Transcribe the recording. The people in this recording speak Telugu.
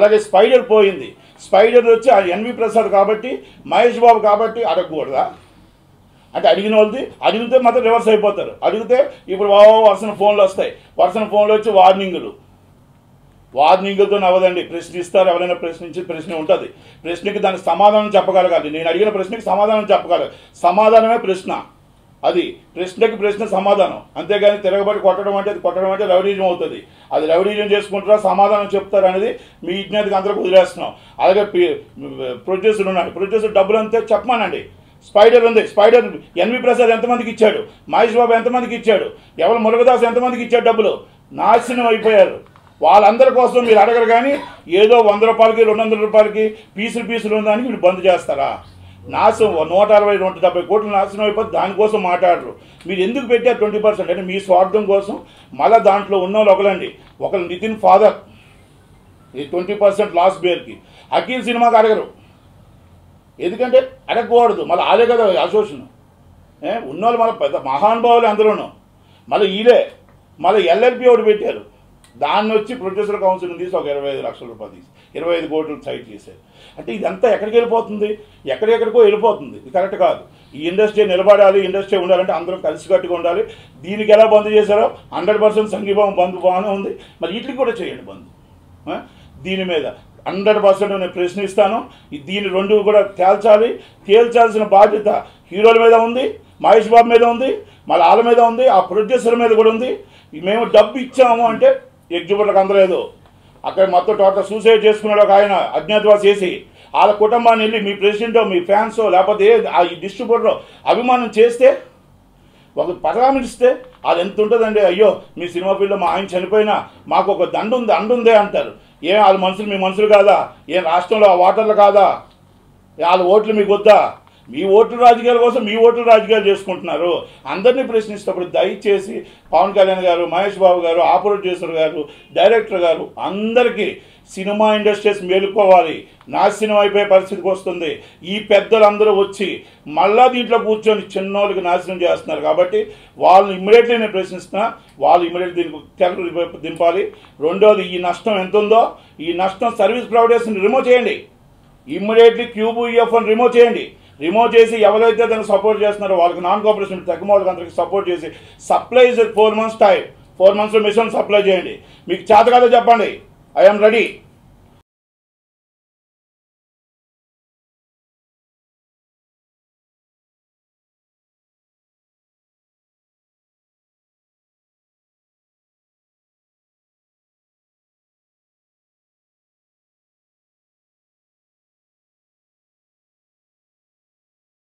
అలాగే స్పైడర్ పోయింది స్పైడర్ వచ్చి ఆ ఎన్వి ప్రసాద్ కాబట్టి మహేష్ బాబు కాబట్టి అడగకూడదా అంటే అడిగిన వాళ్ళది అడిగితే మాత్రం రివర్స్ అయిపోతారు అడిగితే ఇప్పుడు ఓ వరుసన ఫోన్లు వస్తాయి వరుసన ఫోన్లు వచ్చి వార్నింగులు వార్నింగులతో అవ్వదండి ప్రశ్న ఇస్తారు ఎవరైనా ప్రశ్నించి ప్రశ్న ఉంటుంది ప్రశ్నకి దానికి సమాధానం చెప్పగలగాలి నేను అడిగిన ప్రశ్నకి సమాధానం చెప్పగలగాలి సమాధానమే ప్రశ్న అది ప్రశ్నకి ప్రశ్న సమాధానం అంతేగాని తిరగబడి కొట్టడం అంటే అది కొట్టడం అంటే రౌడీజం అవుతుంది అది రౌడీజం చేసుకుంటారా సమాధానం చెప్తారు అనేది మీ విజ్ఞాతికి అందరికి వదిలేస్తున్నాం అలాగే ప్రొడ్యూసర్ ఉన్నాడు ప్రొడ్యూసర్ డబ్బులు అంతే చెప్పమానండి స్పైడర్ ఉంది స్పైడర్ ఎన్వి ప్రసాద్ ఎంతమందికి ఇచ్చాడు మహేష్ బాబు ఎంతమందికి ఇచ్చాడు ఎవరు మురుగదాస్ ఎంతమందికి ఇచ్చాడు డబ్బులు నాశనం అయిపోయారు వాళ్ళందరి కోసం మీరు అడగరు కానీ ఏదో వంద రూపాయలకి రెండు వందల రూపాయలకి పీసులు పీసులు ఉందానికి మీరు బంద్ చేస్తారా నాశనం నూట అరవై నూట డెబ్బై కోట్లు నాశనం అయిపోతే దానికోసం మాట్లాడరు మీరు ఎందుకు పెట్టారు ట్వంటీ పర్సెంట్ అంటే మీ స్వార్థం కోసం మళ్ళీ దాంట్లో ఉన్న వాళ్ళు ఒకలండి ఒకరు నితిన్ ఫాదర్ ఈ ట్వంటీ పర్సెంట్ లాస్ బేర్కి అఖిల్ సినిమాకి అడగరు ఎందుకంటే అడగకూడదు మళ్ళీ ఆలే కదా అసోసియేషన్ ఏ ఉన్నోళ్ళు మళ్ళీ పెద్ద మహానుభావులు అందరూను మళ్ళీ ఈలే మళ్ళీ ఎల్ఎల్పి ఒకటి పెట్టారు దాన్ని వచ్చి ప్రొడ్యూసర్ కౌన్సిల్ తీసి ఒక ఇరవై ఐదు లక్షల రూపాయలు తీసి ఇరవై ఐదు కోట్లు సైట్ చేశారు అంటే ఇదంతా ఎక్కడికి వెళ్ళిపోతుంది ఎక్కడెక్కడికో వెళ్ళిపోతుంది ఇది కరెక్ట్ కాదు ఈ ఇండస్ట్రీ నిలబడాలి ఇండస్ట్రీ ఉండాలంటే అందరం కలిసికట్టుగా ఉండాలి దీనికి ఎలా బంద్ చేశారో హండ్రెడ్ పర్సెంట్ సంఘీభావం బంద్ బాగానే ఉంది మరి వీటికి కూడా చేయండి బంద్ ఆ? దీని మీద హండ్రెడ్ పర్సెంట్ నేను ప్రశ్నిస్తాను ఈ దీని రెండు కూడా తేల్చాలి తేల్చాల్సిన బాధ్యత హీరోల మీద ఉంది మహేష్ బాబు మీద ఉంది మళ్ళీ వాళ్ళ మీద ఉంది ఆ ప్రొడ్యూసర్ మీద కూడా ఉంది మేము డబ్బు ఇచ్చాము అంటే ఎగ్జిబిటర్కి అందలేదు అక్కడ మొత్తం టోటల్ సూసైడ్ చేసుకున్నాడు ఒక ఆయన అజ్ఞాతవాసి చేసి వాళ్ళ కుటుంబాన్ని వెళ్ళి మీ ప్రెసిడెంటో మీ ఫ్యాన్సో లేకపోతే ఏ- ఆ ఈ డిస్ట్రిబ్యూటరో అభిమానం చేస్తే ఒక పరామర్శిస్తే అది ఎంత ఉంటుందండి అయ్యో మీ సినిమా ఫీల్డ్లో మా ఆయన చనిపోయినా మాకు ఒక దండ ఉంది అండ ఉందే అంటారు ఏం వాళ్ళ మనుషులు మీ మనుషులు కాదా ఏం రాష్ట్రంలో ఆ ఓటర్లు కాదా వాళ్ళ ఓట్లు మీకు వద్దా మీ ఓట్లు రాజకీయాల కోసం మీ ఓట్లు రాజకీయాలు చేసుకుంటున్నారు అందరినీ ప్రశ్నిస్తున్నప్పుడు దయచేసి పవన్ కళ్యాణ్ గారు మహేష్ బాబు గారు ఆ ప్రొడ్యూసర్ గారు డైరెక్టర్ గారు అందరికీ సినిమా ఇండస్ట్రీస్ మేలుకోవాలి నాశనం అయిపోయే పరిస్థితికి వస్తుంది ఈ పెద్దలందరూ వచ్చి మళ్ళా దీంట్లో కూర్చొని చిన్నోళ్ళకి నాశనం చేస్తున్నారు కాబట్టి వాళ్ళని ఇమ్మీడియట్లీ నేను ప్రశ్నిస్తున్నా వాళ్ళు ఇమ్మీడియట్ దీనికి తెర దింపాలి రెండోది ఈ నష్టం ఎంత ఉందో ఈ నష్టం సర్వీస్ ప్రొవైడర్స్ని రిమూవ్ చేయండి ఇమ్మీడియట్లీ క్యూబ్ ఈఎఫ్ అని రిమూవ్ చేయండి రిమూవ్ చేసి ఎవరైతే దాన్ని సపోర్ట్ చేస్తున్నారో వాళ్ళకి నాన్ కోఆపరేషన్ తగ్గిన వాళ్ళకి అందరికి సపోర్ట్ చేసి supplies four months time four మంత్స్లో మిషన్ సప్లై చేయండి మీకు చేత కదా చెప్పండి ఐఎమ్ రెడీ